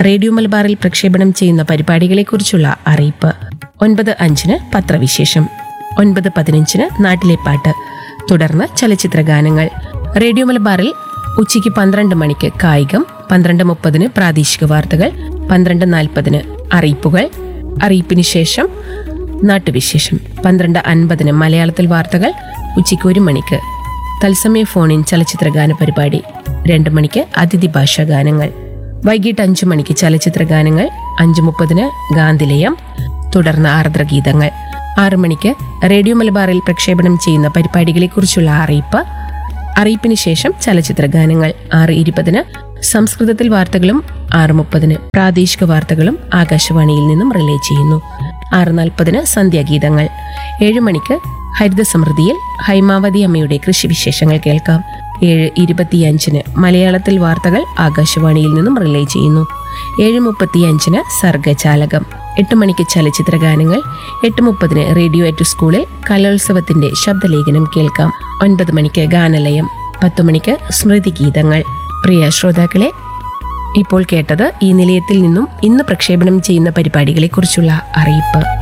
radio മലബാറിൽ പ്രക്ഷേപണം ചെയ്യുന്ന പരിപാടികളെക്കുറിച്ചുള്ള അറിയിപ്പ് ഒൻപത് അഞ്ചിന് പത്രവിശേഷം ഒൻപത് പതിനഞ്ചിന് നാട്ടിലെ പാട്ട് തുടർന്ന് ചലച്ചിത്ര ഗാനങ്ങൾ റേഡിയോ മലബാറിൽ ഉച്ചയ്ക്ക് പന്ത്രണ്ട് മണിക്ക് കായികം പന്ത്രണ്ട് മുപ്പതിന് പ്രാദേശിക വാർത്തകൾ പന്ത്രണ്ട് നാൽപ്പതിന് അറിയിപ്പുകൾ അറിയിപ്പിന് ശേഷം നാട്ടുവിശേഷം പന്ത്രണ്ട് അൻപതിന് മലയാളത്തിൽ വാർത്തകൾ ഉച്ചയ്ക്ക് ഒരു മണിക്ക് തത്സമയ ഫോണിൻ ചലച്ചിത്ര ഗാന പരിപാടി രണ്ട് മണിക്ക് അതിഥി ഭാഷാ ഗാനങ്ങൾ വൈകിട്ട് അഞ്ചു മണിക്ക് ചലച്ചിത്ര ഗാനങ്ങൾ അഞ്ചു മുപ്പതിന് ഗാന്ധിലയം തുടർന്ന് ആർദ്രഗീതങ്ങൾ ആറു മണിക്ക് റേഡിയോ മലബാറിൽ പ്രക്ഷേപണം ചെയ്യുന്ന പരിപാടികളെക്കുറിച്ചുള്ള അറിയിപ്പ് അറിയിപ്പിന് ശേഷം ചലച്ചിത്ര ഗാനങ്ങൾ ആറ് ഇരുപതിന് സംസ്കൃതത്തിൽ വാർത്തകളും ആറ് മുപ്പതിന് പ്രാദേശിക വാർത്തകളും ആകാശവാണിയിൽ നിന്നും റിലേ ചെയ്യുന്നു ആറ് നാൽപ്പതിന് സന്ധ്യാഗീതങ്ങൾ ഏഴ് മണിക്ക് ഹരിത സമൃദ്ധിയിൽ ഹൈമാവതി അമ്മയുടെ കൃഷിവിശേഷങ്ങൾ കേൾക്കാം ഏഴ് ഇരുപത്തിയഞ്ചിന് മലയാളത്തിൽ വാർത്തകൾ ആകാശവാണിയിൽ നിന്നും റിലേ ചെയ്യുന്നു ഏഴ് മുപ്പത്തിയഞ്ചിന് സർഗജാലകം എട്ട് മണിക്ക് ചലച്ചിത്ര ഗാനങ്ങൾ എട്ട് മുപ്പതിന് റേഡിയോ എറ്റ് സ്കൂളിൽ കലോത്സവത്തിന്റെ ശബ്ദലേഖനം കേൾക്കാം ഒൻപത് മണിക്ക് ഗാനലയം പത്ത് മണിക്ക് സ്മൃതി ഗീതങ്ങൾ പ്രിയ ശ്രോതാക്കളെ ഇപ്പോൾ കേട്ടത് ഈ നിലയത്തിൽ നിന്നും ഇന്ന് പ്രക്ഷേപണം ചെയ്യുന്ന പരിപാടികളെക്കുറിച്ചുള്ള അറിയിപ്പ്